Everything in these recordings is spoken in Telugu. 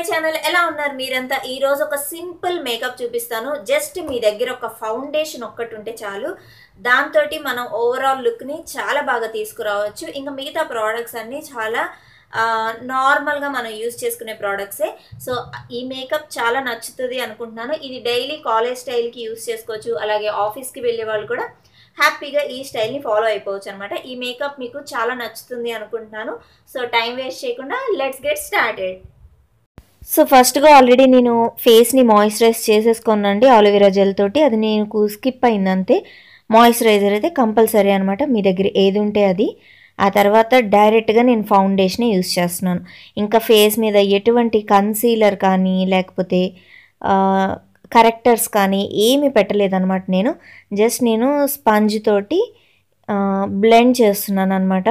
ఛానల్ ఎలా ఉన్నారు మీరంతా ఈ రోజు ఒక సింపుల్ మేకప్ చూపిస్తాను జస్ట్ మీ దగ్గర ఒక ఫౌండేషన్ ఒక్కటి ఉంటే చాలు దాంతో మనం ఓవరాల్ లుక్ని చాలా బాగా తీసుకురావచ్చు ఇంకా మిగతా ప్రోడక్ట్స్ అన్నీ చాలా నార్మల్గా మనం యూజ్ చేసుకునే ప్రోడక్ట్సే సో ఈ మేకప్ చాలా నచ్చుతుంది అనుకుంటున్నాను ఇది డైలీ కాలేజ్ స్టైల్కి యూజ్ చేసుకోవచ్చు అలాగే ఆఫీస్కి వెళ్ళే వాళ్ళు కూడా హ్యాపీగా ఈ స్టైల్ని ఫాలో అయిపోవచ్చు అనమాట ఈ మేకప్ మీకు చాలా నచ్చుతుంది అనుకుంటున్నాను సో టైం వేస్ట్ చేయకుండా లెట్స్ గెట్ స్టార్టెడ్ సో ఫస్ట్గా ఆల్రెడీ నేను ఫేస్ని మాయిశ్చరైజ్ చేసేసుకున్నాండి ఆలోవెరా జెల్ తోటి అది నేను స్కిప్ అయింది అంతే మాయిశ్చరైజర్ అయితే కంపల్సరీ అనమాట మీ దగ్గర ఏది ఉంటే అది ఆ తర్వాత డైరెక్ట్గా నేను ఫౌండేషన్ యూస్ చేస్తున్నాను ఇంకా ఫేస్ మీద ఎటువంటి కన్సీలర్ కానీ లేకపోతే కరెక్టర్స్ కానీ ఏమీ పెట్టలేదన్నమాట నేను జస్ట్ నేను స్పంజ్ తోటి బ్లెండ్ చేస్తున్నాను అనమాట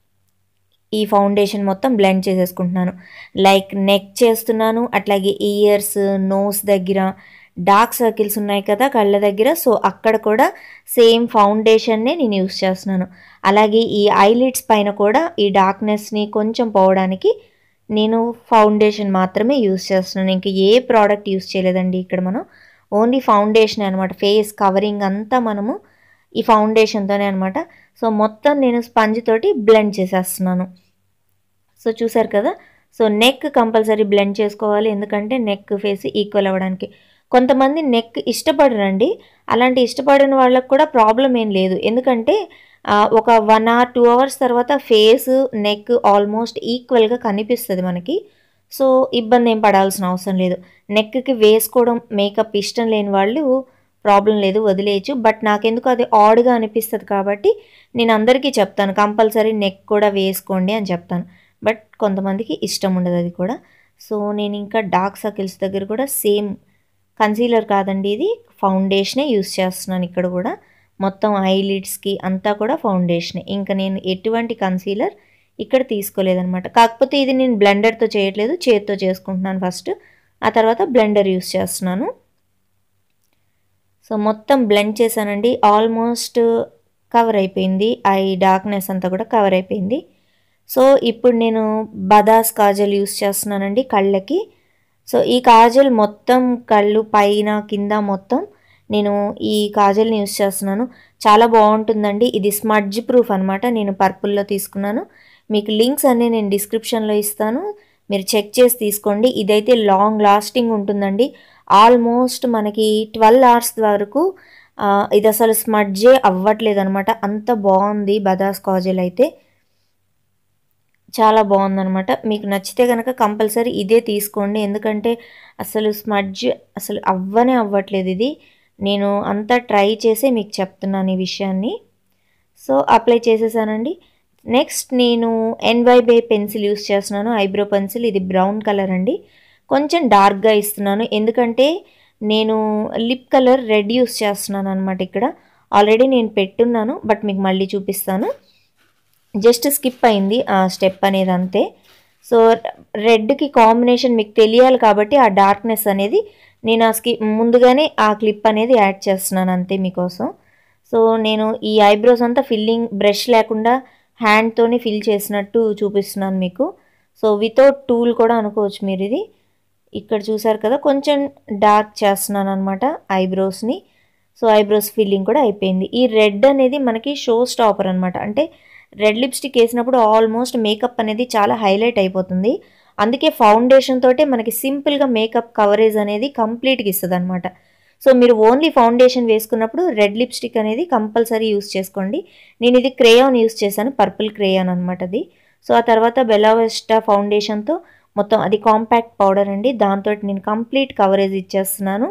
ఈ ఫౌండేషన్ మొత్తం బ్లెండ్ చేసేసుకుంటున్నాను లైక్ నెక్ చేస్తున్నాను అట్లాగే ఇయర్స్ నోస్ దగ్గర డార్క్ సర్కిల్స్ ఉన్నాయి కదా కళ్ళ దగ్గర సో అక్కడ కూడా సేమ్ ఫౌండేషన్నే నేను యూస్ చేస్తున్నాను అలాగే ఈ ఐలిడ్స్ పైన కూడా ఈ డార్క్నెస్ని కొంచెం పోవడానికి నేను ఫౌండేషన్ మాత్రమే యూస్ చేస్తున్నాను ఇంకా ఏ ప్రోడక్ట్ యూస్ చేయలేదండి ఇక్కడ మనం ఓన్లీ ఫౌండేషన్ అనమాట ఫేస్ కవరింగ్ అంతా మనము ఈ ఫౌండేషన్తోనే అనమాట సో మొత్తం నేను స్పంజ్ తోటి బ్లెండ్ చేసేస్తున్నాను సో చూసారు కదా సో నెక్ కంపల్సరీ బ్లెండ్ చేసుకోవాలి ఎందుకంటే నెక్ ఫేస్ ఈక్వల్ అవ్వడానికి కొంతమంది నెక్ ఇష్టపడరండి అలాంటి ఇష్టపడిన వాళ్ళకి కూడా ప్రాబ్లం ఏం లేదు ఎందుకంటే ఒక వన్ అవర్ టూ అవర్స్ తర్వాత ఫేస్ నెక్ ఆల్మోస్ట్ ఈక్వల్గా కనిపిస్తుంది మనకి సో ఇబ్బంది ఏం పడాల్సిన అవసరం లేదు నెక్కి వేసుకోవడం మేకప్ ఇష్టం లేని వాళ్ళు ప్రాబ్లం లేదు వదిలేయచ్చు బట్ నాకెందుకు అది ఆడ్గా అనిపిస్తుంది కాబట్టి నేను అందరికీ చెప్తాను కంపల్సరీ నెక్ కూడా వేసుకోండి అని చెప్తాను బట్ కొంతమందికి ఇష్టం ఉండదు అది కూడా సో నేను ఇంకా డార్క్ సర్కిల్స్ దగ్గర కూడా సేమ్ కన్సీలర్ కాదండి ఇది ఫౌండేషనే యూస్ చేస్తున్నాను ఇక్కడ కూడా మొత్తం ఐలిడ్స్కి అంతా కూడా ఫౌండేషనే ఇంకా నేను ఎటువంటి కన్సీలర్ ఇక్కడ తీసుకోలేదనమాట కాకపోతే ఇది నేను బ్లెండర్తో చేయట్లేదు చేతితో చేసుకుంటున్నాను ఫస్ట్ ఆ తర్వాత బ్లెండర్ యూస్ చేస్తున్నాను సో మొత్తం బ్లెండ్ చేశానండి ఆల్మోస్ట్ కవర్ అయిపోయింది ఐ డార్క్నెస్ అంతా కూడా కవర్ అయిపోయింది సో ఇప్పుడు నేను బదాస్ కాజల్ యూస్ చేస్తున్నానండి కళ్ళకి సో ఈ కాజల్ మొత్తం కళ్ళు పైన కింద మొత్తం నేను ఈ కాజల్ని యూస్ చేస్తున్నాను చాలా బాగుంటుందండి ఇది స్మడ్జ్ ప్రూఫ్ అనమాట నేను పర్పుల్లో తీసుకున్నాను మీకు లింక్స్ అన్నీ నేను డిస్క్రిప్షన్లో ఇస్తాను మీరు చెక్ చేసి తీసుకోండి ఇదైతే లాంగ్ లాస్టింగ్ ఉంటుందండి ఆల్మోస్ట్ మనకి ట్వెల్వ్ అవర్స్ వరకు ఇది అసలు స్మడ్జే అవ్వట్లేదు అనమాట అంత బాగుంది బదాస్ కాజల్ అయితే చాలా బాగుందనమాట మీకు నచ్చితే కనుక కంపల్సరీ ఇదే తీసుకోండి ఎందుకంటే అసలు స్మడ్జ్ అసలు అవ్వనే అవ్వట్లేదు ఇది నేను అంతా ట్రై చేసి మీకు చెప్తున్నాను ఈ విషయాన్ని సో అప్లై చేసేసానండి నెక్స్ట్ నేను ఎన్వైబే పెన్సిల్ యూస్ చేస్తున్నాను ఐబ్రో పెన్సిల్ ఇది బ్రౌన్ కలర్ అండి కొంచెం డార్క్గా ఇస్తున్నాను ఎందుకంటే నేను లిప్ కలర్ రెడ్ యూస్ చేస్తున్నాను అనమాట ఇక్కడ ఆల్రెడీ నేను పెట్టున్నాను బట్ మీకు మళ్ళీ చూపిస్తాను జస్ట్ స్కిప్ అయింది ఆ స్టెప్ అనేది అంతే సో రెడ్కి కాంబినేషన్ మీకు తెలియాలి కాబట్టి ఆ డార్క్నెస్ అనేది నేను ఆ స్కి ముందుగానే ఆ క్లిప్ అనేది యాడ్ చేస్తున్నాను అంతే మీకోసం సో నేను ఈ ఐబ్రోస్ అంతా ఫిల్లింగ్ బ్రష్ లేకుండా హ్యాండ్తోనే ఫిల్ చేసినట్టు చూపిస్తున్నాను మీకు సో వితౌట్ టూల్ కూడా అనుకోవచ్చు మీరు ఇది ఇక్కడ చూసారు కదా కొంచెం డార్క్ చేస్తున్నాను అనమాట ఐబ్రోస్ని సో ఐబ్రోస్ ఫిల్లింగ్ కూడా అయిపోయింది ఈ రెడ్ అనేది మనకి షో స్టాపర్ అనమాట అంటే రెడ్ లిప్స్టిక్ వేసినప్పుడు ఆల్మోస్ట్ మేకప్ అనేది చాలా హైలైట్ అయిపోతుంది అందుకే ఫౌండేషన్ తోటే మనకి సింపుల్గా మేకప్ కవరేజ్ అనేది కంప్లీట్గా ఇస్తుంది అనమాట సో మీరు ఓన్లీ ఫౌండేషన్ వేసుకున్నప్పుడు రెడ్ లిప్స్టిక్ అనేది కంపల్సరీ యూస్ చేసుకోండి నేను ఇది క్రేయాన్ యూస్ చేశాను పర్పుల్ క్రేయాన్ అనమాట అది సో ఆ తర్వాత బెలావెస్టా ఫౌండేషన్తో మొత్తం అది కాంపాక్ట్ పౌడర్ అండి దాంతో నేను కంప్లీట్ కవరేజ్ ఇచ్చేస్తున్నాను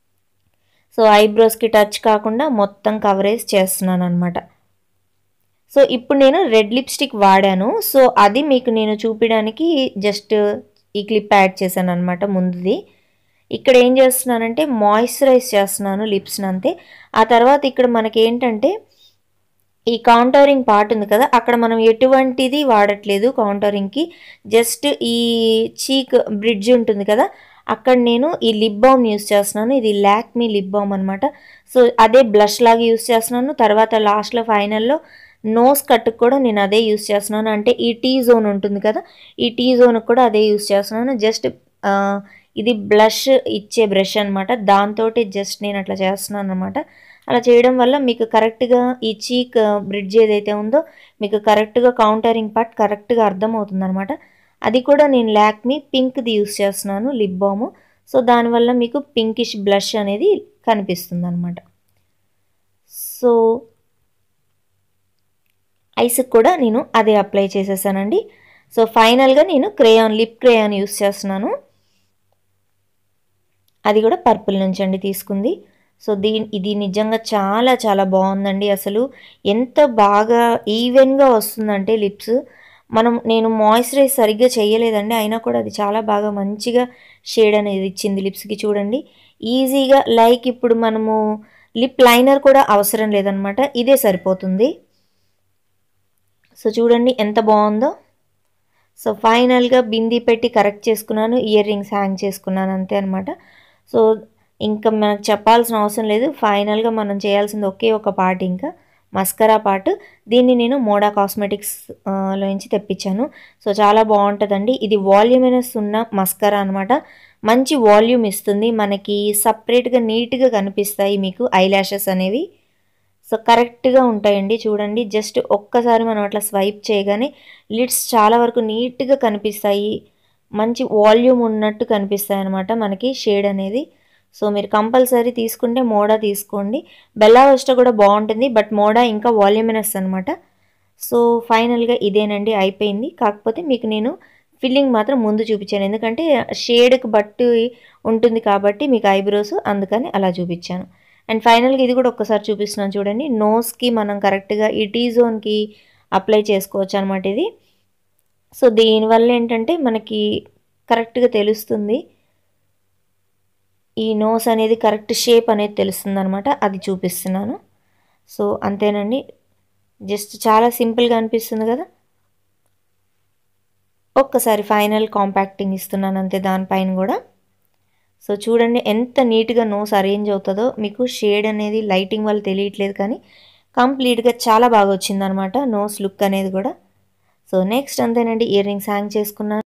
సో ఐబ్రోస్కి టచ్ కాకుండా మొత్తం కవరేజ్ చేస్తున్నాను అనమాట సో ఇప్పుడు నేను రెడ్ లిప్స్టిక్ వాడాను సో అది మీకు నేను చూపించడానికి జస్ట్ ఈ క్లిప్ యాడ్ చేశాను అనమాట ముందుది ఇక్కడ ఏం చేస్తున్నానంటే మాయిశ్చరైజ్ చేస్తున్నాను లిప్స్ని అంతే ఆ తర్వాత ఇక్కడ మనకి ఏంటంటే ఈ కౌంటరింగ్ పార్ట్ ఉంది కదా అక్కడ మనం ఎటువంటిది వాడట్లేదు కౌంటరింగ్కి జస్ట్ ఈ చీక్ బ్రిడ్జ్ ఉంటుంది కదా అక్కడ నేను ఈ లిప్ బామ్ యూస్ చేస్తున్నాను ఇది లాక్మీ లిప్ బామ్ అనమాట సో అదే బ్లష్ లాగా యూస్ చేస్తున్నాను తర్వాత లాస్ట్లో ఫైనల్లో నోస్ కట్కి కూడా నేను అదే యూస్ చేస్తున్నాను అంటే ఈ టీ జోన్ ఉంటుంది కదా ఈ టీ జోన్కి కూడా అదే యూస్ చేస్తున్నాను జస్ట్ ఆ, ఇది బ్లష్ ఇచ్చే బ్రష్ అనమాట దాంతో జస్ట్ నేను అట్లా చేస్తున్నాను అనమాట అలా చేయడం వల్ల మీకు కరెక్ట్గా ఈ చీక్ బ్రిడ్జ్ ఏదైతే ఉందో మీకు కరెక్ట్గా కౌంటరింగ్ పార్ట్ కరెక్ట్గా అర్థమవుతుంది అనమాట అది కూడా నేను లాక్మీ పింక్ది యూస్ చేస్తున్నాను లిప్ బామ్ సో దానివల్ల మీకు పింకిష్ బ్లష్ అనేది కనిపిస్తుంది అనమాట సో ఐస్కి కూడా నేను అదే అప్లై చేసేసానండి సో ఫైనల్గా నేను క్రేయాన్ లిప్ క్రేయాన్ యూస్ చేస్తున్నాను అది కూడా పర్పుల్ నుంచి అండి తీసుకుంది సో దీని ఇది నిజంగా చాలా చాలా బాగుందండి అసలు ఎంత బాగా ఈవెన్గా వస్తుందంటే లిప్స్ మనం నేను మాయిశ్చరైజ్ సరిగ్గా చేయలేదండి అయినా కూడా అది చాలా బాగా మంచిగా షేడ్ అనేది ఇచ్చింది లిప్స్కి చూడండి ఈజీగా లైక్ ఇప్పుడు మనము లిప్ లైనర్ కూడా అవసరం లేదనమాట ఇదే సరిపోతుంది సో చూడండి ఎంత బాగుందో సో ఫైనల్గా బిందీ పెట్టి కరెక్ట్ చేసుకున్నాను ఇయర్ రింగ్స్ హ్యాంగ్ చేసుకున్నాను అంతే అనమాట సో ఇంకా మనకు చెప్పాల్సిన అవసరం లేదు ఫైనల్గా మనం చేయాల్సింది ఒకే ఒక పార్ట్ ఇంకా మస్కరా పార్ట్ దీన్ని నేను మోడా కాస్మెటిక్స్ ఆ, లో నుంచి తెప్పించాను సో చాలా బాగుంటుందండి ఇది వాల్యూమినస్ ఉన్న మస్కరా అనమాట మంచి వాల్యూమ్ ఇస్తుంది మనకి సపరేట్గా నీట్గా కనిపిస్తాయి మీకు ఐ ల్యాషెస్ అనేవి సో కరెక్ట్గా ఉంటాయండి చూడండి జస్ట్ ఒక్కసారి మనం అట్లా స్వైప్ చేయగానే లిడ్స్ చాలా వరకు నీట్గా కనిపిస్తాయి మంచి వాల్యూమ్ ఉన్నట్టు కనిపిస్తాయి అనమాట మనకి షేడ్ అనేది సో మీరు కంపల్సరీ తీసుకుంటే మోడా తీసుకోండి బెల్లా వెస్టా కూడా బాగుంటుంది బట్ మోడా ఇంకా వాల్యూమినస్ అనమాట సో ఫైనల్గా ఇదేనండి అయిపోయింది కాకపోతే మీకు నేను ఫిల్లింగ్ మాత్రం ముందు చూపించాను ఎందుకంటే షేడ్కి బట్టి ఉంటుంది కాబట్టి మీకు ఐబ్రోస్ అందుకని అలా చూపించాను అండ్ ఫైనల్గా ఇది కూడా ఒక్కసారి చూపిస్తున్నాను చూడండి నోస్కి మనం కరెక్ట్గా ఈ టీ జోన్కి అప్లై చేసుకోవచ్చు అనమాట ఇది సో దీనివల్ల ఏంటంటే మనకి కరెక్ట్గా తెలుస్తుంది ఈ నోస్ అనేది కరెక్ట్ షేప్ అనేది తెలుస్తుంది అనమాట అది చూపిస్తున్నాను సో అంతేనండి జస్ట్ చాలా సింపుల్గా అనిపిస్తుంది కదా ఒక్కసారి ఫైనల్ కాంపాక్టింగ్ ఇస్తున్నాను అంతే దానిపైన కూడా సో చూడండి ఎంత నీట్గా నోస్ అరేంజ్ అవుతుందో మీకు షేడ్ అనేది లైటింగ్ వల్ల తెలియట్లేదు కానీ కంప్లీట్గా చాలా బాగా వచ్చిందనమాట నోస్ లుక్ అనేది కూడా సో నెక్స్ట్ అంతేనండి ఇయర్ రింగ్స్ హ్యాంగ్ చేసుకున్నాను